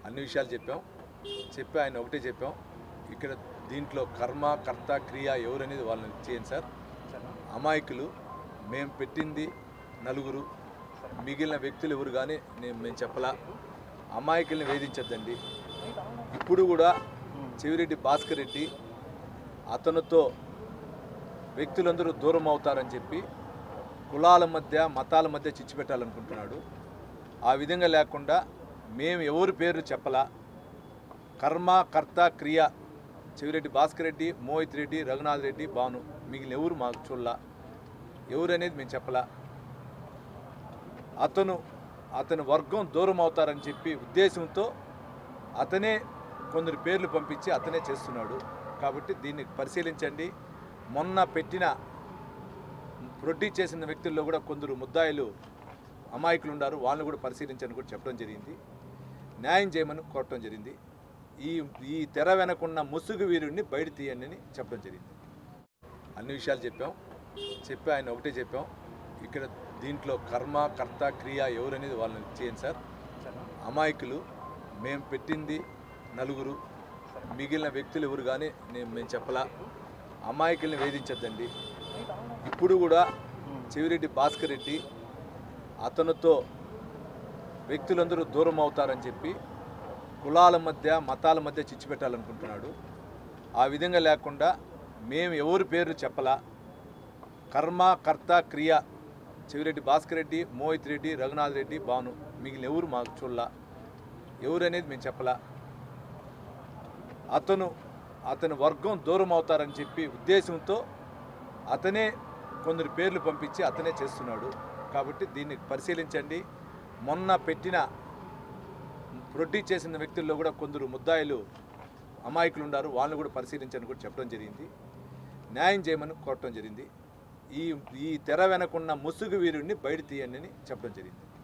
అన్ని విషయాలు చెప్పాం చెప్పి ఆయన ఒకటే చెప్పాం ఇక్కడ దీంట్లో కర్మ కర్త క్రియ ఎవరనేది వాళ్ళని చేయండి సార్ అమాయకులు మేము పెట్టింది నలుగురు మిగిలిన వ్యక్తులు ఎవరు కానీ నేను మేము చెప్పలా అమాయకుల్ని వేధించద్దండి ఇప్పుడు కూడా చెవిరెడ్డి భాస్కర్ రెడ్డి అతనితో వ్యక్తులందరూ దూరం అవుతారని చెప్పి కులాల మధ్య మతాల మధ్య చిచ్చు పెట్టాలనుకుంటున్నాడు ఆ విధంగా లేకుండా మేము ఎవరి పేరు చెప్పలా కర్మ కర్త క్రియ చెవిరెడ్డి భాస్కర్ రెడ్డి మోహిత్ రెడ్డి రఘునాథ్ రెడ్డి భాను మిగిలిన ఎవరు మాకు చూడలా ఎవరు అనేది మేము చెప్పలా అతను అతని వర్గం దూరం అవుతారని చెప్పి ఉద్దేశంతో అతనే కొందరు పేర్లు పంపించి అతనే చేస్తున్నాడు కాబట్టి దీన్ని పరిశీలించండి మొన్న పెట్టిన ప్రొడ్యూస్ చేసిన వ్యక్తుల్లో కూడా కొందరు ముద్దాయిలు అమాయకులు ఉన్నారు వాళ్ళని కూడా పరిశీలించని కూడా చెప్పడం జరిగింది న్యాయం చేయమని కోరటం జరిగింది ఈ ఈ తెర వెనకున్న ముసుగు వీరుడిని బయట తీయండి అని చెప్పడం జరిగింది అన్ని విషయాలు చెప్పాం చెప్పి ఆయన ఒకటే చెప్పాం ఇక్కడ దీంట్లో కర్మ కర్త క్రియ ఎవరనేది వాళ్ళని చేయండి సార్ అమాయకులు మేము పెట్టింది నలుగురు మిగిలిన వ్యక్తులు ఎవరు కానీ నేను మేము చెప్పలా అమాయకుల్ని వేధించద్దండి ఇప్పుడు కూడా చెవిరెడ్డి భాస్కర్ రెడ్డి అతనితో వ్యక్తులందరూ దూరం అవుతారని చెప్పి కులాల మధ్య మతాల మధ్య చిచ్చు పెట్టాలనుకుంటున్నాడు ఆ విధంగా లేకుండా మేము ఎవరి పేరు చెప్పలా కర్మ కర్త క్రియ చెవిరెడ్డి భాస్కర్ రెడ్డి మోహిత్ రెడ్డి రఘునాథ్ రెడ్డి భాను మిగిలిన ఎవరు మాకు చూడలా ఎవరు అనేది మేము చెప్పలా అతను అతని వర్గం దూరం అవుతారని చెప్పి ఉద్దేశంతో అతనే కొందరు పేర్లు పంపించి అతనే చేస్తున్నాడు కాబట్టి దీన్ని పరిశీలించండి మొన్న పెట్టిన ప్రొడ్యూస్ చేసిన వ్యక్తుల్లో కూడా కొందరు ముద్దాయిలు అమాయకులు ఉన్నారు వాళ్ళని కూడా పరిశీలించని కూడా చెప్పడం జరిగింది న్యాయం చేయమని కోరటం జరిగింది ఈ ఈ తెర వెనకున్న ముసుగు వీరుడిని బయట తీయండి అని చెప్పడం జరిగింది